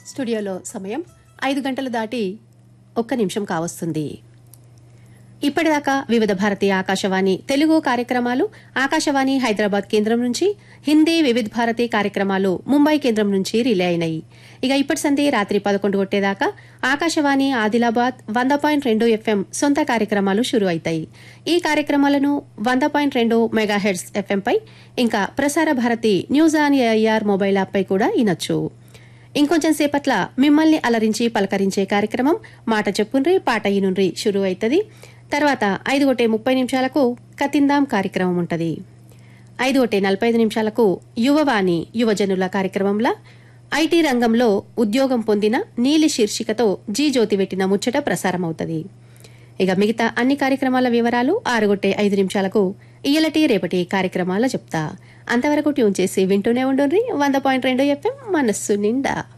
స్టూడియోలో సమయం ఐదు గంటలు దాటి ఒక్క నిమిషం కావస్తుంది ఇప్పటిదాకా వివిధ భారతీయ ఆకాశవాణి తెలుగు కార్యక్రమాలు ఆకాశవాణి హైదరాబాద్ కేంద్రం నుంచి హిందీ వివిధ భారతి కార్యక్రమాలు ముంబై కేంద్రం నుంచి రిలే అయినాయి ఇక ఇప్పటి సంధి రాత్రి పదకొండు కొట్టేదాకా ఆకాశవాణి ఆదిలాబాద్ వంద పాయింట్ రెండు ఎఫ్ఎం సొంత కార్యక్రమాలు షురు అవుతాయి ఈ కార్యక్రమాలను వంద పాయింట్ రెండు మెగాహెడ్స్ ఎఫ్ఎంపై ఇంకా Prasar Bharati news on AIR mobile యాప్పై కూడా వినొచ్చు ఇంకొంచెం సేపట్ల మిమ్మల్ని అలరించి పలకరించే కార్యక్రమం మాట చెప్పుండ్రి పాట ఈనుండ్రి షురు అవుతుంది తర్వాత ఐదు ఒకటే ముప్పై నిమిషాలకు కతిందాం కార్యక్రమం ఉంటది ఐదు ఒకటే నలభై ఐదు నిమిషాలకు యువవాణి యువజనుల కార్యక్రమంలో ఐటీ రంగంలో ఉద్యోగం పొందిన నీలి శీర్షికతో జీ జ్యోతి పెట్టిన ముచ్చట ప్రసారమవుతుంది ఇక మిగతా అన్ని కార్యక్రమాల వివరాలు ఆరుగొట్టే ఐదు నిమిషాలకు ఇయ్యలటి రేపటి కార్యక్రమాల చెప్తా అంతవరకు ట్యూన్ చేసి వింటూనే ఉండుండ్రి వంద పాయింట్ రెండు ఎఫ్ఎం మనస్సు నిండా